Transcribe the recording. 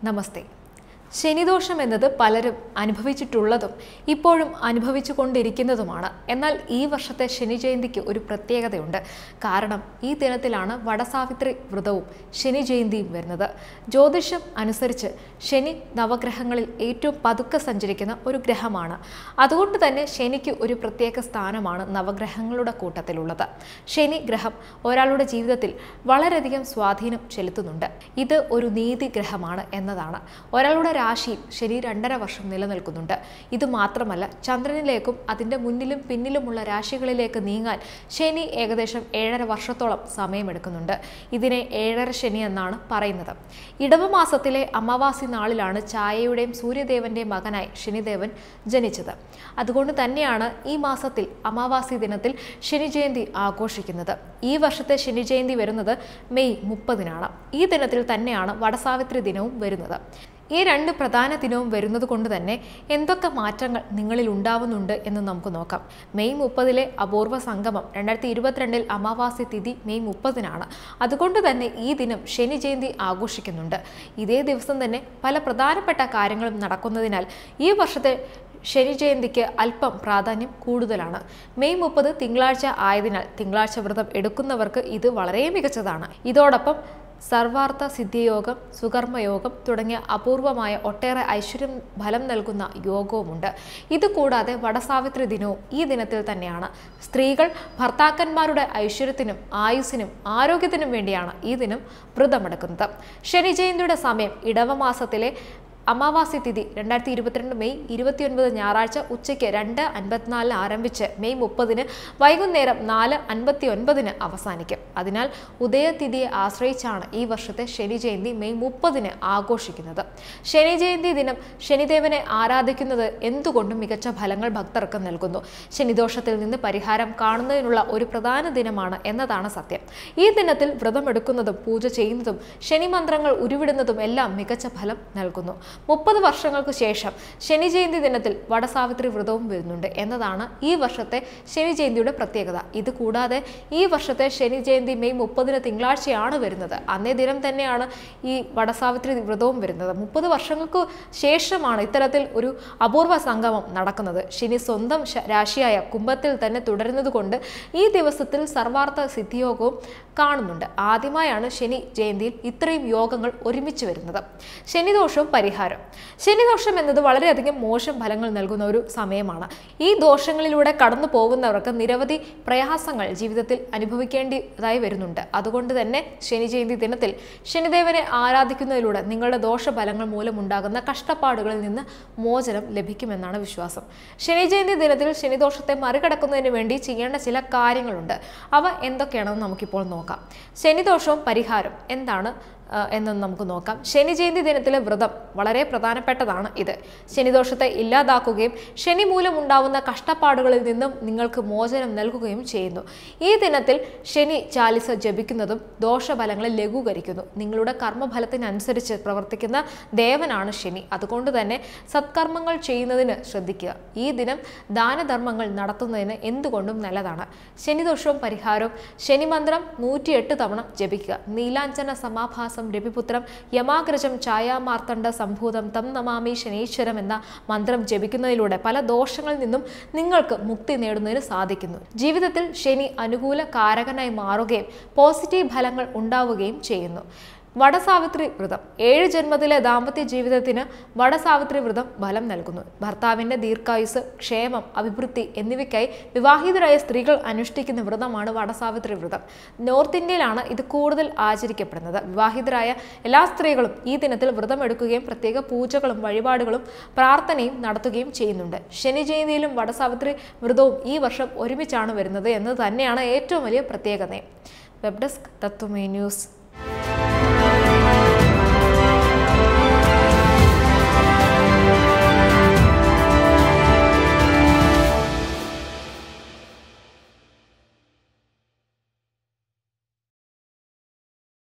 നമസ്തേ ശനിദോഷം എന്നത് പലരും അനുഭവിച്ചിട്ടുള്ളതും ഇപ്പോഴും അനുഭവിച്ചു കൊണ്ടിരിക്കുന്നതുമാണ് എന്നാൽ ഈ വർഷത്തെ ശനി ജയന്തിക്ക് ഒരു പ്രത്യേകതയുണ്ട് കാരണം ഈ ദിനത്തിലാണ് വടസാവിത്രി വ്രതവും ശനി ജയന്തിയും വരുന്നത് ജ്യോതിഷം അനുസരിച്ച് ശനി നവഗ്രഹങ്ങളിൽ ഏറ്റവും പതുക്കെ സഞ്ചരിക്കുന്ന ഒരു ഗ്രഹമാണ് അതുകൊണ്ട് തന്നെ ശനിക്ക് ഒരു പ്രത്യേക സ്ഥാനമാണ് നവഗ്രഹങ്ങളുടെ കൂട്ടത്തിലുള്ളത് ശനി ഗ്രഹം ഒരാളുടെ ജീവിതത്തിൽ വളരെയധികം സ്വാധീനം ചെലുത്തുന്നുണ്ട് ഇത് ഒരു നീതി ഗ്രഹമാണ് എന്നതാണ് ഒരാളുടെ രാശിയിൽ ശനി രണ്ടര വർഷം നിലനിൽക്കുന്നുണ്ട് ഇത് മാത്രമല്ല ചന്ദ്രനിലേക്കും അതിൻ്റെ മുന്നിലും പിന്നിലുമുള്ള രാശികളിലേക്ക് നീങ്ങാൻ ശനി ഏകദേശം ഏഴര വർഷത്തോളം സമയമെടുക്കുന്നുണ്ട് ഇതിനെ ഏഴര ശനി എന്നാണ് പറയുന്നത് ഇടവമാസത്തിലെ അമാവാസി നാളിലാണ് ഛായയുടെയും സൂര്യദേവന്റെയും മകനായി ശനിദേവൻ ജനിച്ചത് അതുകൊണ്ട് തന്നെയാണ് ഈ മാസത്തിൽ അമാവാസി ദിനത്തിൽ ശനി ജയന്തി ആഘോഷിക്കുന്നത് ഈ വർഷത്തെ ശനി ജയന്തി വരുന്നത് മെയ് മുപ്പതിനാണ് ഈ ദിനത്തിൽ തന്നെയാണ് വടസാവിത്രി ദിനവും വരുന്നത് ഈ രണ്ട് പ്രധാന ദിനവും വരുന്നത് കൊണ്ട് തന്നെ എന്തൊക്കെ മാറ്റങ്ങൾ നിങ്ങളിൽ ഉണ്ടാവുന്നുണ്ട് എന്ന് നമുക്ക് നോക്കാം മെയ് മുപ്പതിലെ അപൂർവ സംഗമം രണ്ടായിരത്തി ഇരുപത്തിരണ്ടിൽ അമാവാസി തിഥി മെയ് മുപ്പതിനാണ് അതുകൊണ്ട് തന്നെ ഈ ദിനം ശനി ജയന്തി ആഘോഷിക്കുന്നുണ്ട് ഇതേ ദിവസം തന്നെ പല പ്രധാനപ്പെട്ട കാര്യങ്ങളും നടക്കുന്നതിനാൽ ഈ വർഷത്തെ ശനി ജയന്തിക്ക് അല്പം പ്രാധാന്യം കൂടുതലാണ് മെയ് മുപ്പത് തിങ്കളാഴ്ച ആയതിനാൽ തിങ്കളാഴ്ച വ്രതം എടുക്കുന്നവർക്ക് ഇത് വളരെ മികച്ചതാണ് ഇതോടൊപ്പം സർവാർത്ഥ സിദ്ധിയോഗം സുകർമ്മയോഗം തുടങ്ങിയ അപൂർവമായ ഒട്ടേറെ ഐശ്വര്യം ഫലം നൽകുന്ന യോഗവുമുണ്ട് ഇതുകൂടാതെ വടസാവിത്രി ദിനവും ഈ ദിനത്തിൽ തന്നെയാണ് സ്ത്രീകൾ ഭർത്താക്കന്മാരുടെ ഐശ്വര്യത്തിനും ആയുസ്സിനും ആരോഗ്യത്തിനും വേണ്ടിയാണ് ഈ ദിനം വ്രതമെടുക്കുന്നത് ശനി ജയന്തിയുടെ സമയം ഇടവമാസത്തിലെ അമാവാസി തിഥി രണ്ടായിരത്തി ഇരുപത്തിരണ്ട് മെയ് ഇരുപത്തിയൊൻപത് ഞായറാഴ്ച ഉച്ചയ്ക്ക് രണ്ട് അൻപത്തിനാലിന് ആരംഭിച്ച് മെയ് മുപ്പതിന് വൈകുന്നേരം നാല് അൻപത്തി ഒൻപതിന് അവസാനിക്കും അതിനാൽ ഉദയതിഥിയെ ആശ്രയിച്ചാണ് ഈ വർഷത്തെ ശനി ജയന്തി മെയ് മുപ്പതിന് ആഘോഷിക്കുന്നത് ശനി ജയന്തി ദിനം ശനിദേവനെ ആരാധിക്കുന്നത് എന്തുകൊണ്ടും മികച്ച ഫലങ്ങൾ ഭക്തർക്ക് നൽകുന്നു ശനിദോഷത്തിൽ നിന്ന് പരിഹാരം കാണുന്നതിനുള്ള ഒരു പ്രധാന ദിനമാണ് എന്നതാണ് സത്യം ഈ ദിനത്തിൽ വ്രതമെടുക്കുന്നതും പൂജ ചെയ്യുന്നതും ശനി മന്ത്രങ്ങൾ ഉരുവിടുന്നതും എല്ലാം മികച്ച ഫലം നൽകുന്നു മുപ്പത് വർഷങ്ങൾക്ക് ശേഷം ശനി ജയന്തി ദിനത്തിൽ വടസാവിത്രി വ്രതവും വരുന്നുണ്ട് എന്നതാണ് ഈ വർഷത്തെ ശനി ജയന്തിയുടെ പ്രത്യേകത ഇത് കൂടാതെ ഈ വർഷത്തെ ശനി ജയന്തി മെയ് മുപ്പതിന് തിങ്കളാഴ്ചയാണ് വരുന്നത് അന്നേ ദിനം തന്നെയാണ് ഈ വടസാവിത്രി വ്രതവും വരുന്നത് മുപ്പത് വർഷങ്ങൾക്ക് ശേഷമാണ് ഇത്തരത്തിൽ ഒരു അപൂർവ സംഗമം നടക്കുന്നത് ശനി സ്വന്തം ശ- രാശിയായ കുംഭത്തിൽ തന്നെ തുടരുന്നത് കൊണ്ട് ഈ ദിവസത്തിൽ സർവാർത്ഥ സിദ്ധിയോഗവും കാണുന്നുണ്ട് ആദ്യമായാണ് ശനി ജയന്തിയിൽ ഇത്രയും യോഗങ്ങൾ ഒരുമിച്ച് വരുന്നത് ശനിദോഷവും പരിഹാരം ശനിദോഷം എന്നത് വളരെയധികം മോശം ഫലങ്ങൾ നൽകുന്ന ഒരു സമയമാണ് ഈ ദോഷങ്ങളിലൂടെ കടന്നു പോകുന്നവർക്ക് നിരവധി പ്രയാസങ്ങൾ ജീവിതത്തിൽ അനുഭവിക്കേണ്ടതായി വരുന്നുണ്ട് അതുകൊണ്ട് തന്നെ ശനി ജയന്തി ദിനത്തിൽ ശനിദേവനെ ആരാധിക്കുന്നതിലൂടെ നിങ്ങളുടെ ദോഷഫലങ്ങൾ മൂലമുണ്ടാകുന്ന കഷ്ടപ്പാടുകളിൽ നിന്ന് മോചനം ലഭിക്കുമെന്നാണ് വിശ്വാസം ശനി ജയന്തി ദിനത്തിൽ ശനിദോഷത്തെ മറികടക്കുന്നതിന് വേണ്ടി ചെയ്യേണ്ട ചില കാര്യങ്ങളുണ്ട് അവ എന്തൊക്കെയാണെന്ന് നമുക്കിപ്പോൾ നോക്കാം ശനിദോഷവും പരിഹാരം എന്താണ് ആ, എന്നും നമുക്ക് നോക്കാം ശനി ജയന്തി ദിനത്തിലെ വ്രതം വളരെ പ്രധാനപ്പെട്ടതാണ് ഇത് ശനിദോഷത്തെ ഇല്ലാതാക്കുകയും ശനി മൂലമുണ്ടാവുന്ന കഷ്ടപ്പാടുകളിൽ നിന്നും നിങ്ങൾക്ക് മോചനം നൽകുകയും ചെയ്യുന്നു ഈ ദിനത്തിൽ ശനി ചാലിസ ജപിക്കുന്നതും ദോഷഫലങ്ങളെ ലഘൂകരിക്കുന്നു നിങ്ങളുടെ കർമ്മഫലത്തിനനുസരിച്ച് പ്രവർത്തിക്കുന്ന ദേവനാണ് ശനി അതുകൊണ്ട് തന്നെ സത്കർമ്മങ്ങൾ ചെയ്യുന്നതിന് ശ്രദ്ധിക്കുക ഈ ദിനം ദാനധർമ്മങ്ങൾ നടത്തുന്നതിന് എന്തുകൊണ്ടും നല്ലതാണ് ശനിദോഷവും പരിഹാരവും ശനിമന്ത്രം നൂറ്റിയെട്ട് തവണ ജപിക്കുക നീലാഞ്ചന സമാഭാസം രവിപുത്രം യമാഗ്രജം ഛായാമാർത്തണ്ഡ സംഭൂതം തം നമാമി ശനീശ്വരം എന്ന മന്ത്രം ജപിക്കുന്നതിലൂടെ പല ദോഷങ്ങളിൽ നിന്നും നിങ്ങൾക്ക് മുക്തി നേടുന്നതിന് സാധിക്കുന്നു ജീവിതത്തിൽ ശനി അനുകൂല കാരകനായി മാറുകയും പോസിറ്റീവ് ഫലങ്ങൾ ഉണ്ടാവുകയും ചെയ്യുന്നു വടസാവിത്രി വ്രതം ഏഴ് ജന്മത്തിലെ ദാമ്പത്യ ജീവിതത്തിന് വടസാവിത്രി വ്രതം ഫലം നൽകുന്നു ഭർത്താവിന്റെ ദീർഘായുസ് ക്ഷേമം അഭിവൃദ്ധി എന്നിവയ്ക്കായി വിവാഹിതരായ സ്ത്രീകൾ അനുഷ്ഠിക്കുന്ന വ്രതമാണ് വടസാവിത്രി വ്രതം നോർത്ത് ഇന്ത്യയിലാണ് ഇത് കൂടുതൽ ആചരിക്കപ്പെടുന്നത് വിവാഹിതരായ എല്ലാ സ്ത്രീകളും ഈ ദിനത്തിൽ വ്രതം എടുക്കുകയും പ്രത്യേക പൂജകളും വഴിപാടുകളും പ്രാർത്ഥനയും നടത്തുകയും ചെയ്യുന്നുണ്ട് ശനി ജയന്തിയിലും വടസാവിത്രി വ്രതവും ഈ വർഷം ഒരുമിച്ചാണ് വരുന്നത് എന്ന് തന്നെയാണ് ഏറ്റവും വലിയ പ്രത്യേകത വെബ് ഡെസ്ക് തത്വമേ ന്യൂസ്